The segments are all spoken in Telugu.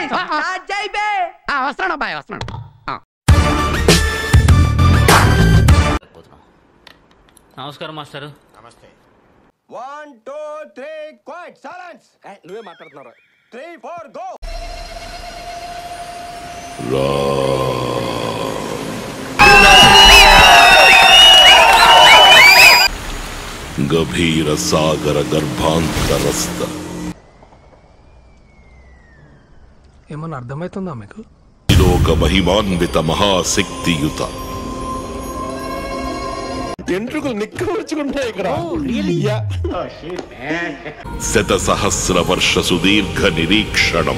వస్తున్నాడు అబ్బాయి వస్తున్నాడు నమస్కారం మాస్టారు one two three quiet silence నువ్వే మాట్లాడుతున్నావు త్రీ ఫోర్ గో గభీర సాగర గర్భాంతరస్థ ఏమన్నా అర్థమవుతుందా మీకు లోక మహిమాన్విత మహాశక్తియుత ఎంట్రుకలు నిక్కవచ్చుకుంటాయి ఇక్కడ శత సహస్ర వర్ష సుదీర్ఘ నిరీక్షణం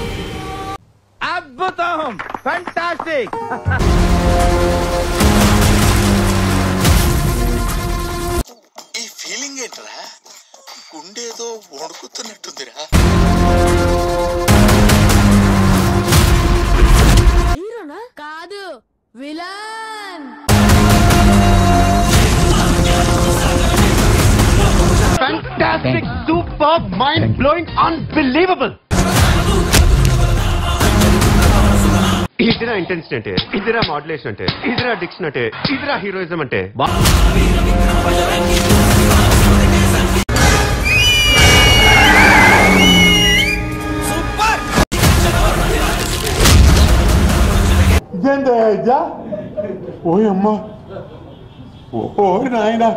అద్భుతం ఫంటాస్టిక్ ఈ ఫీలింగ్ ఏంట్రా గుండేదో వణుకుతున్నట్టుందిరా హీరోనా కాదు villain fantastic super mind blowing unbelievable ఇదిరా ఇంటెన్సిటీ అంటే ఇదిరా మాడ్యులేషన్ అంటే ఇదిరా డిక్షన్ అంటే ఇదిరా హీరోయిజం అంటే ఓయమ్మా ఓ నాయనా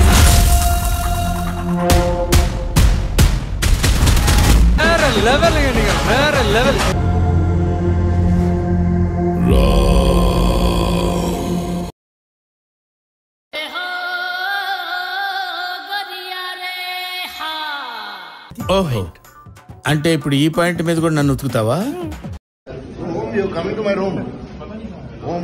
ఓహో అంటే ఇప్పుడు ఈ పాయింట్ మీద కూడా నన్ను ఉతుకుతావా coming to my room home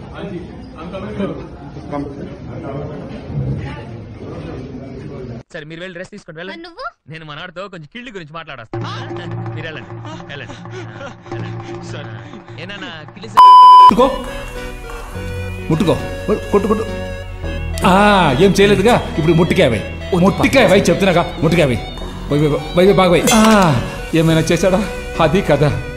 సరే మీరు వెళ్ళి డ్రెస్ తీసుకొని వెళ్ళండి నువ్వు నేను మనవాడితో కొంచెం కిళ్ళి గురించి మాట్లాడేస్తాను మీరు వెళ్ళండి వెళ్ళండి ఆ, వెళ్ళండి సరే ఏనా కిళ్ళి ముట్టుకో ముట్టుకో కొట్టు కొట్టు ఆ, ఏం చేయలేదుగా ఇప్పుడు ముట్టికాయ వై ముట్టికాయ వై చెప్తున్నాగా ముట్టికాయ వై వై వై, వై వై, బాగా వై ఆ, ఏమైనా చేశాడా అది కదా